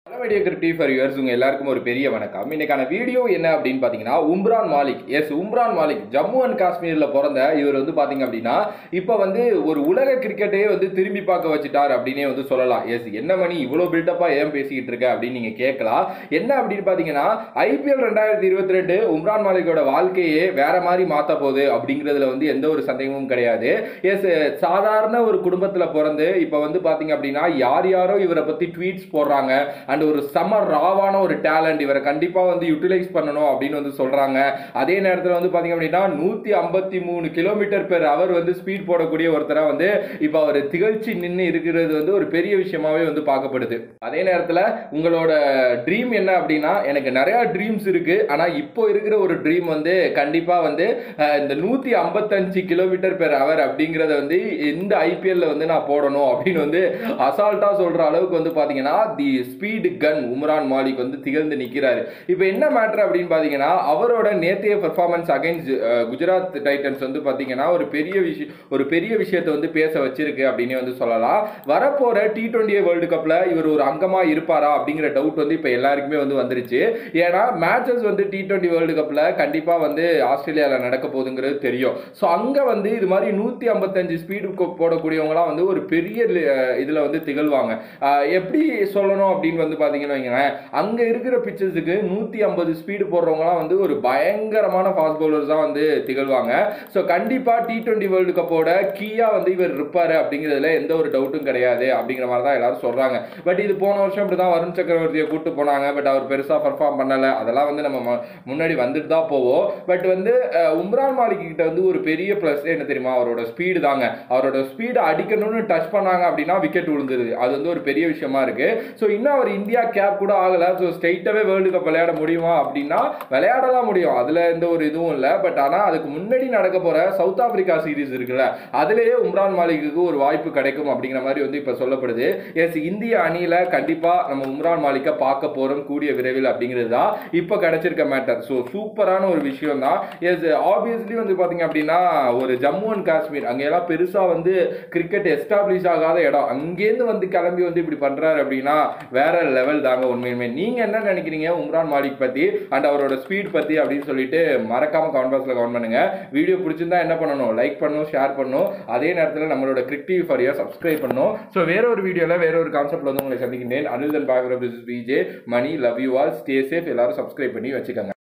media கிரிப்டி for yours உங்க எல்லாருக்கும் ஒரு பெரிய வணக்கம் இன்னைக்கான வீடியோ என்ன அப்படின்னு பாத்தீங்கன்னா உம்ரான் மாலிக் எஸ் உம்ரான் மாலிக் ஜம்மு அண்ட் காஷ்மீர்ல பிறந்த இவர் வந்து பாத்தீங்க அப்படின்னா இப்போ வந்து ஒரு உலக கிரிக்கெட்டையே வந்து திரும்பி பார்க்க வச்சுட்டார் அப்படின்னே வந்து சொல்லலாம் எஸ் என்ன மணி இவ்வளோ பில்டப்பா ஏன் பேசிக்கிட்டு இருக்க அப்படின்னு நீங்க கேட்கலாம் என்ன அப்படின்னு பாத்தீங்கன்னா ஐபிஎல் ரெண்டாயிரத்தி இருபத்தி ரெண்டு உம்ரான் மாலிக்கோட வாழ்க்கையே வேற மாதிரி மாத்த போகுது அப்படிங்கிறதுல வந்து எந்த ஒரு சந்தேகமும் கிடையாது எஸ் சாதாரண ஒரு குடும்பத்துல பிறந்து இப்போ வந்து பாத்தீங்க அப்படின்னா யார் யாரோ இவரை பத்தி ட்வீட்ஸ் போடுறாங்க அண்ட் ஒரு செம ராவான ஒரு டேலண்ட் இவரை கண்டிப்பா வந்து யூட்டிலைஸ் பண்ணணும் அப்படின்னு வந்து சொல்றாங்க அதே நேரத்தில் வந்து பாத்தீங்க அப்படின்னா நூத்தி ஐம்பத்தி மூணு கிலோமீட்டர் பெர் அவர் வந்து ஸ்பீட் போடக்கூடிய ஒருத்தரா வந்து இப்போ அவர் திகழ்ச்சி நின்று இருக்கிறது வந்து ஒரு பெரிய விஷயமாவே வந்து பார்க்கப்படுது அதே நேரத்தில் உங்களோட ட்ரீம் என்ன அப்படின்னா எனக்கு நிறைய ட்ரீம்ஸ் இருக்கு ஆனா இப்போ இருக்கிற ஒரு ட்ரீம் வந்து கண்டிப்பா வந்து அஹ், இந்த நூத்தி ஐம்பத்தஞ்சு கிலோமீட்டர் பெர் அவர் அப்படிங்கறத வந்து இந்த ஐபிஎல்ல வந்து நான் போடணும் அப்படின்னு வந்து அசால்ட்டா சொல்ற அளவுக்கு வந்து பாத்தீங்கன்னா the speed gun Umran Malik வந்து திகழ்ந்து நிக்கிறாரு இப்போ என்ன மேட்டர் அப்படின்னு பாத்தீங்கன்னா அவரோட நேத்தைய பெர்ஃபார்மன்ஸ் அகைன்ஸ்ட் குஜராத் டைட்டன்ஸ் வந்து பாத்தீங்கன்னா ஒரு பெரிய விஷயம் ஒரு பெரிய விஷயத்தை வந்து பேச வச்சிருக்கு அப்படின்னு வந்து சொல்லலாம் வரப்போற டி டுவெண்டி வேர்ல்டு கப்ல இவர் ஒரு அங்கமா இருப்பாரா அப்படிங்கிற டவுட் வந்து இப்போ எல்லாருக்குமே வந்து வந்துருச்சு ஏன்னா மேட்சஸ் வந்து டி டுவெண்டி வேர்ல்டு கப்ல கண்டிப்பா வந்து ஆஸ்திரேலியாவில் நடக்க போகுதுங்கிறது தெரியும் ஸோ அங்க வந்து இது மாதிரி நூத்தி ஐம்பத்தஞ்சு ஸ்பீடு போடக்கூடியவங்களாம் வந்து ஒரு பெரிய அஹ், இதுல வந்து திகழ்வாங்க அஹ், எப்படி சொல்லணும் அப்படின்னு வந்து பாத்தீங்கன்னா வைங்களேன் அங்க இருக்கிற பிச்சர்ஸுக்கு நூத்தி ஐம்பது ஸ்பீடு போடுறவங்கலாம் வந்து ஒரு பயங்கரமான ஃபாஸ்ட் பவுலர்ஸ் தான் வந்து திகழ்வாங்க ஸோ கண்டிப்பா டி டுவெண்ட்டி வேர்ல்டு கப்போட கீயா வந்து இவர் இருப்பாரு அப்படிங்கிறதுல எந்த ஒரு டவுட்டும் கிடையாது அப்படிங்கிற மாதிரி தான் எல்லாரும் சொல்றாங்க பட் இது போன வருஷம் இப்படி தான் வருண் சக்கரவர்த்தியை கூட்டு போனாங்க பட் அவர் பெருசா பர்ஃபார்ம் பண்ணல அதெல்லாம் வந்து நம்ம ம- முன்னாடி வந்துட்டு தான் போவோம் பட் வந்து அஹ், உம்ரான் மாலிக் கிட்ட வந்து ஒரு பெரிய ப்ளஸ் என்ன தெரியுமா அவரோட ஸ்பீடு தாங்க அவரோட ஸ்பீடை அடிக்கணும்னு டச் பண்ணாங்க அப்படின்னா விக்கெட் விழுந்துருது அது வந்து ஒரு பெரிய விஷயமா இருக்கு ஸோ இன்னும் அவர் இந்தியா கேப் கூட ஆகல ஸோ ஸ்ட்ரைட்டாகவே வேர்ல்டு கப் விளையாட முடியுமா அப்படின்னா விளையாடலாம் முடியும் அதுல எந்த ஒரு இதுவும் இல்லை பட் ஆனா அதுக்கு முன்னாடி நடக்க போற சவுத் ஆப்பிரிக்கா சீரிஸ் இருக்குல்ல அதுலயே உம்ரான் மாலிக்கு ஒரு வாய்ப்பு கிடைக்கும் அப்படிங்கிற மாதிரி வந்து இப்ப சொல்லப்படுது எஸ் இந்திய அணியில கண்டிப்பா நம்ம உம்ரான் மாலிக்கை பார்க்க போறோம் கூடிய விரைவில் அப்படிங்கிறது தான் இப்போ கிடைச்சிருக்க மேட்டர் ஸோ சூப்பரான ஒரு விஷயம் தான் எஸ் ஆப்வியஸ்லி வந்து பாத்தீங்க அப்படின்னா ஒரு ஜம்மு அண்ட் காஷ்மீர் அங்கெல்லாம் பெருசா வந்து கிரிக்கெட் எஸ்டாப்ளிஷ் ஆகாத இடம் அங்கேருந்து வந்து கிளம்பி வந்து இப்படி பண்றாரு அப்படின்னா வேற லெவல் தாங்க உண்மையுமே நீங்க என்ன நினைக்கிறீங்க உம்ரான் மாலிக் பத்தி அண்ட் அவரோட ஸ்பீட் பத்தி அப்படின்னு சொல்லிட்டு மறக்காம கமெண்ட் பாக்ஸ்ல கமெண்ட் பண்ணுங்க வீடியோ பிடிச்சிருந்தா என்ன பண்ணணும் லைக் பண்ணணும் ஷேர் பண்ணணும் அதே நேரத்தில் நம்மளோட கிரிக்டிவ் ஃபார் இயர் சப்ஸ்கிரைப் பண்ணணும் ஸோ வேற ஒரு வீடியோல வேற ஒரு கான்செப்ட்ல வந்து உங்களை சந்திக்கின்றேன் அனில் தன் பாகிற பிஜே மணி love you all stay safe எல்லாரும் சப்ஸ்கிரைப் பண்ணி வச்சுக்கோங்க